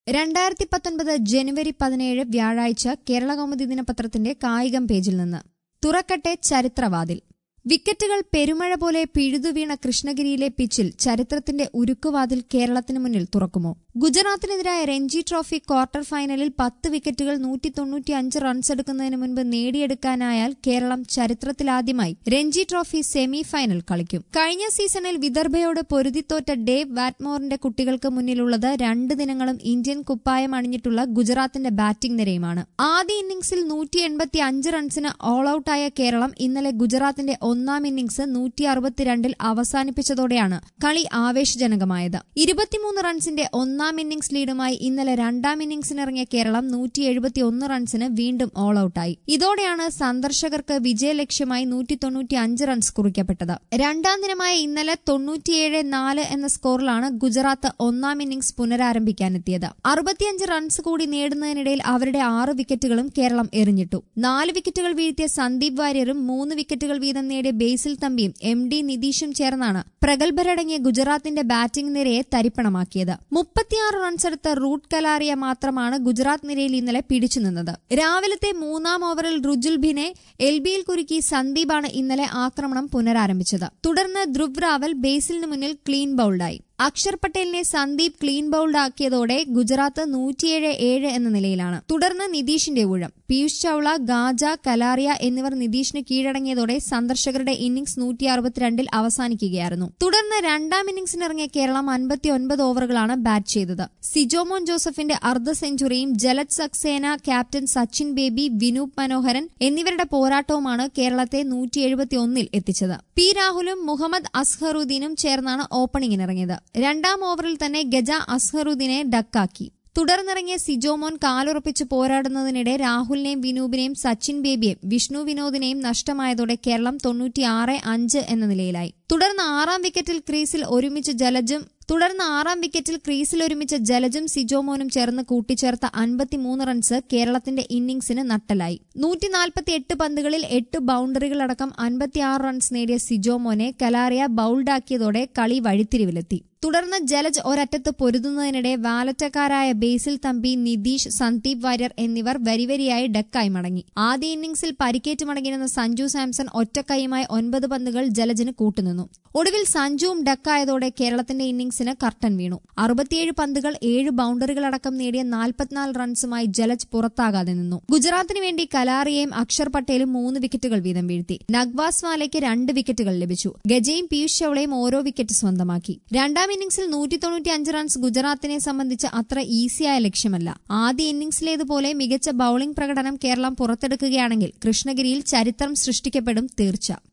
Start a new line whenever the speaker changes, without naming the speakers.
രണ്ടായിരത്തി പത്തൊൻപത് ജനുവരി പതിനേഴ് വ്യാഴാഴ്ച കേരള കൗമുദി ദിനപത്രത്തിന്റെ കായികം പേജിൽ നിന്ന് തുറക്കട്ടെ ചരിത്രവാതിൽ വിക്കറ്റുകൾ പെരുമഴ പോലെ പിഴുതുവീണ കൃഷ്ണഗിരിയിലെ പിച്ചിൽ ചരിത്രത്തിന്റെ ഉരുക്കുവാതിൽ കേരളത്തിന് മുന്നിൽ തുറക്കുമോ ഗുജറാത്തിനെതിരായ രഞ്ജി ട്രോഫി ക്വാർട്ടർ ഫൈനലിൽ പത്ത് വിക്കറ്റുകൾ നൂറ്റി തൊണ്ണൂറ്റിയഞ്ച് റൺസ് എടുക്കുന്നതിന് മുൻപ് നേടിയെടുക്കാനായാൽ കേരളം ചരിത്രത്തിലാദ്യമായി രഞ്ജി ട്രോഫി സെമി ഫൈനൽ കളിക്കും കഴിഞ്ഞ സീസണിൽ വിദർഭയോട് പൊരുതിത്തോറ്റ ഡേവ് വാറ്റ്മോറിന്റെ കുട്ടികൾക്ക് മുന്നിലുള്ളത് രണ്ട് ദിനങ്ങളും ഇന്ത്യൻ കുപ്പായം അണിഞ്ഞിട്ടുള്ള ഗുജറാത്തിന്റെ ബാറ്റിംഗ് നിരയുമാണ് ആദ്യ ഇന്നിംഗ്സിൽ നൂറ്റി എൺപത്തി അഞ്ച് റൺസിന് ഓൾ ഔട്ടായ കേരളം ഇന്നലെ ഗുജറാത്തിന്റെ ഒന്നാം ഇന്നിംഗ്സ് നൂറ്റി അറുപത്തിരണ്ടിൽ അവസാനിപ്പിച്ചതോടെയാണ് കളി ആവേശജനകമായത് ഇരുപത്തിമൂന്ന് റൺസിന്റെ ഒന്നാം ഇന്നിംഗ്സ് ലീഡുമായി ഇന്നലെ രണ്ടാം ഇന്നിംഗ്സിനിറങ്ങിയ കേരളം നൂറ്റി എഴുപത്തിയൊന്ന് റൺസിന് വീണ്ടും ഓൾ ഔട്ടായി ഇതോടെയാണ് സന്ദർശകർക്ക് വിജയലക്ഷ്യമായി നൂറ്റി തൊണ്ണൂറ്റി അഞ്ച് റൺസ് കുറിക്കപ്പെട്ടത് രണ്ടാം ദിനമായ ഇന്നലെ തൊണ്ണൂറ്റിയേഴ് നാല് എന്ന സ്കോറിലാണ് ഗുജറാത്ത് ഒന്നാം ഇന്നിംഗ്സ് പുനരാരംഭിക്കാനെത്തിയത് അറുപത്തിയഞ്ച് റൺസ് കൂടി നേടുന്നതിനിടയിൽ അവരുടെ ആറ് വിക്കറ്റുകളും കേരളം എറിഞ്ഞിട്ടു നാല് വിക്കറ്റുകൾ വീഴ്ത്തിയ സന്ദീപ് വാര്യറും മൂന്ന് വിക്കറ്റുകൾ വീതം നേടിയ ബേസിൽ തമ്പിയും എം ഡി നിതീഷും ചേർന്നാണ് പ്രഗത്ഭരടങ്ങിയ ഗുജറാത്തിന്റെ ബാറ്റിംഗ് നിരയെ തരിപ്പണമാക്കിയത് മുപ്പത്തിയാറ് റൺസെടുത്ത റൂട്ട് കലാറിയ മാത്രമാണ് ഗുജറാത്ത് നിരയിൽ ഇന്നലെ പിടിച്ചുനിന്നത് രാവിലത്തെ മൂന്നാം ഓവറിൽ റുജുൽഭിനെ എൽ ബിയിൽ കുരുക്കി സന്ദീപാണ് ഇന്നലെ ആക്രമണം പുനരാരംഭിച്ചത് തുടർന്ന് ധ്രുവ് റാവൽ ബേസിലിന് മുന്നിൽ ക്ലീൻ ബൌൾഡായി അക്ഷർ പട്ടേലിനെ സന്ദീപ് ക്ലീൻ ബൌൾഡ് ആക്കിയതോടെ ഗുജറാത്ത് നൂറ്റിയേഴ് ഏഴ് എന്ന നിലയിലാണ് തുടർന്ന് നിതീഷിന്റെ ഊഴം പീയൂഷ് ചൌള ഗാജ കലാറിയ എന്നിവർ നിതീഷിന് കീഴടങ്ങിയതോടെ സന്ദർശകരുടെ ഇന്നിംഗ്സ് നൂറ്റി അറുപത്തിരണ്ടിൽ അവസാനിക്കുകയായിരുന്നു തുടർന്ന് രണ്ടാം ഇന്നിംഗ്സിനിറങ്ങിയ കേരളം അൻപത്തിയൊൻപത് ഓവറുകളാണ് ബാറ്റ് ചെയ്തത് സിജോമോൻ ജോസഫിന്റെ അർദ്ധ സെഞ്ചുറിയും ജലജ് സക്സേന ക്യാപ്റ്റൻ സച്ചിൻ ബേബി വിനൂപ് മനോഹരൻ എന്നിവരുടെ പോരാട്ടവുമാണ് കേരളത്തെ നൂറ്റി എഴുപത്തിയൊന്നിൽ എത്തിച്ചത് പി രാഹുലും മുഹമ്മദ് അസ്ഹറുദ്ദീനും ചേർന്നാണ് ഓപ്പണിംഗിനിറങ്ങിയത് രണ്ടാം ഓവറിൽ തന്നെ ഗജ അസ്ഹറുദ്ദീനെ ഡക്കാക്കി തുടർന്നിറങ്ങിയ സിജോമോൻ കാലുറപ്പിച്ച് പോരാടുന്നതിനിടെ രാഹുലിനെയും വിനൂപിനെയും സച്ചിൻ ബേബിയെയും വിഷ്ണു വിനോദിനെയും നഷ്ടമായതോടെ കേരളം തൊണ്ണൂറ്റിയാറ് അഞ്ച് എന്ന നിലയിലായി തുടർന്ന് ആറാം വിക്കറ്റിൽ ക്രീസിൽ ഒരുമിച്ച് ജലജും തുടർന്ന് ആറാം വിക്കറ്റിൽ ക്രീസിൽ ഒരുമിച്ച ജലജും സിജോമോനും ചേർന്ന് കൂട്ടിച്ചേർത്ത അൻപത്തിമൂന്ന് റൺസ് കേരളത്തിന്റെ ഇന്നിംഗ്സിന് നട്ടലായി നൂറ്റി നാൽപ്പത്തി എട്ട് പന്തുകളിൽ എട്ട് ബൌണ്ടറികളടക്കം അൻപത്തിയാറ് റൺസ് നേടിയ സിജോമോനെ കലാറിയ ബൌൾഡാക്കിയതോടെ കളി വഴിത്തിരിവിലെത്തി തുടർന്ന് ജലജ് ഒരറ്റത്ത് പൊരുതുന്നതിനിടെ വാലറ്റക്കാരായ ബേസിൽ തമ്പി നിതീഷ് സന്ദീപ് വാര്യർ എന്നിവർ വരിവരിയായി ഡക്കായി മടങ്ങി ആദ്യ ഇന്നിംഗ്സിൽ പരിക്കേറ്റ് മടങ്ങിയിരുന്ന സഞ്ജു സാംസൺ ഒറ്റക്കൈയുമായി ഒൻപത് പന്തുകൾ ജലജിന് കൂട്ടുനിന്നു ഒടുവിൽ സഞ്ജുവും ഡക്കായതോടെ കേരളത്തിന്റെ ഇന്നിംഗ്സിന് കർട്ടൻ വീണു അറുപത്തിയേഴ് പന്തുകൾ ഏഴ് ബൌണ്ടറികളടക്കം നേടിയ നാൽപ്പത്തിനാല് റൺസുമായി ജലജ് പുറത്താകാതെ നിന്നു ഗുജറാത്തിന് വേണ്ടി കലാറിയയും അക്ഷർ പട്ടേലും മൂന്ന് വിക്കറ്റുകൾ വീതം വീഴ്ത്തി നഗ്വാസ് വാലയ്ക്ക് രണ്ട് വിക്കറ്റുകൾ ലഭിച്ചു ഗജയും പീയൂഷ് ചൌളയും ഓരോ വിക്കറ്റ് സ്വന്തമാക്കി രണ്ടാം ഇന്നിംഗ്സിൽ നൂറ്റി തൊണ്ണൂറ്റി അഞ്ച് റൺസ് ഗുജറാത്തിനെ സംബന്ധിച്ച് അത്ര ഈസിയായ ലക്ഷ്യമല്ല ആദ്യ ഇന്നിംഗ്സിലേതുപോലെ മികച്ച ബൌളിംഗ് പ്രകടനം കേരളം പുറത്തെടുക്കുകയാണെങ്കിൽ കൃഷ്ണഗിരിയിൽ ചരിത്രം സൃഷ്ടിക്കപ്പെടും തീർച്ച